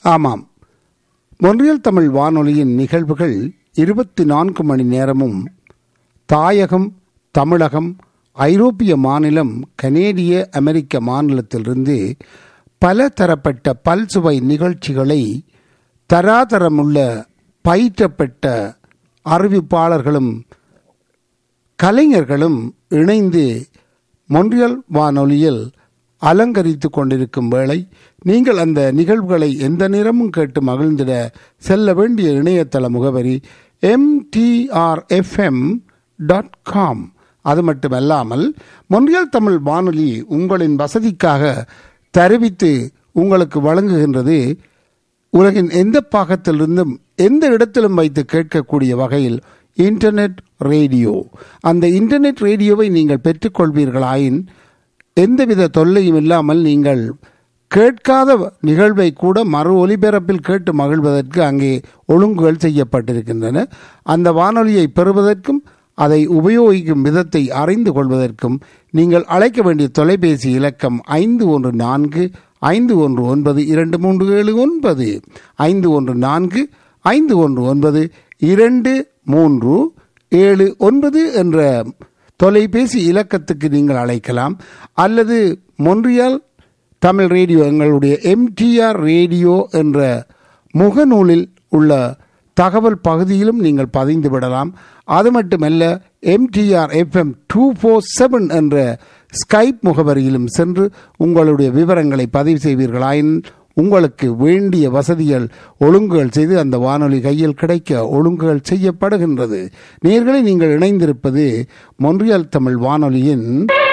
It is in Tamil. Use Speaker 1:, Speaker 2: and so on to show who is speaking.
Speaker 1: ஆமாம் மொன்றியல் தமிழ் வானொலியின் நிகழ்வுகள் இருபத்தி நான்கு மணி நேரமும் தாயகம் தமிழகம் ஐரோப்பிய மாநிலம் கனேடிய அமெரிக்க மாநிலத்திலிருந்து பல தரப்பட்ட பல்சுவை நிகழ்ச்சிகளை தராதரமுள்ள பயிற்றப்பட்ட அறிவிப்பாளர்களும் கலைஞர்களும் இணைந்து மொன்றியல் வானொலியில் அலங்கரித்து கொண்டிருக்கும் வேளை நீங்கள் அந்த நிகழ்வுகளை எந்த நேரமும் கேட்டு மகிழ்ந்திட செல்ல வேண்டிய இணையதள முகவரி எம்டிஆர்எஃப்எம் டாட் காம் அது மட்டுமல்லாமல் மொன்றியல் தமிழ் வானொலி உங்களின் வசதிக்காக தருவித்து உங்களுக்கு வழங்குகின்றது உலகின் எந்த பாகத்திலிருந்தும் எந்த இடத்திலும் வைத்து கேட்கக்கூடிய வகையில் இன்டர்நெட் ரேடியோ அந்த இன்டர்நெட் ரேடியோவை நீங்கள் பெற்றுக்கொள்வீர்களாயின் எந்தவித தொல்லையும் இல்லாமல் நீங்கள் கேட்காத நிகழ்வை கூட மறு ஒலிபரப்பில் கேட்டு மகிழ்வதற்கு அங்கே ஒழுங்குகள் செய்யப்பட்டிருக்கின்றன அந்த வானொலியை பெறுவதற்கும் அதை உபயோகிக்கும் விதத்தை அறிந்து கொள்வதற்கும் நீங்கள் அழைக்க வேண்டிய தொலைபேசி இலக்கம் ஐந்து ஒன்று நான்கு ஐந்து ஒன்று ஒன்பது இரண்டு மூன்று ஏழு ஒன்பது ஐந்து ஒன்று நான்கு ஐந்து ஒன்று ஒன்பது இரண்டு மூன்று ஏழு ஒன்பது என்ற தொலைபேசி இலக்கத்துக்கு நீங்கள் அழைக்கலாம் அல்லது மொன்றியால் தமிழ் ரேடியோ எங்களுடைய எம்டிஆர் ரேடியோ என்ற முகநூலில் உள்ள தகவல் பகுதியிலும் நீங்கள் பதிந்து விடலாம் அது மட்டுமல்ல MTR FM two four seven என்ற ஸ்கைப் முகவரியிலும் சென்று உங்களுடைய விவரங்களை பதிவு செய்வீர்களாயின் உங்களுக்கு வேண்டிய வசதிகள் ஒழுங்குகள் செய்து அந்த வானொலி கையில் கிடைக்க ஒழுங்குகள் செய்யப்படுகின்றது நேர்களை நீங்கள் இணைந்திருப்பது மொன்றியல் தமிழ் வானொலியின்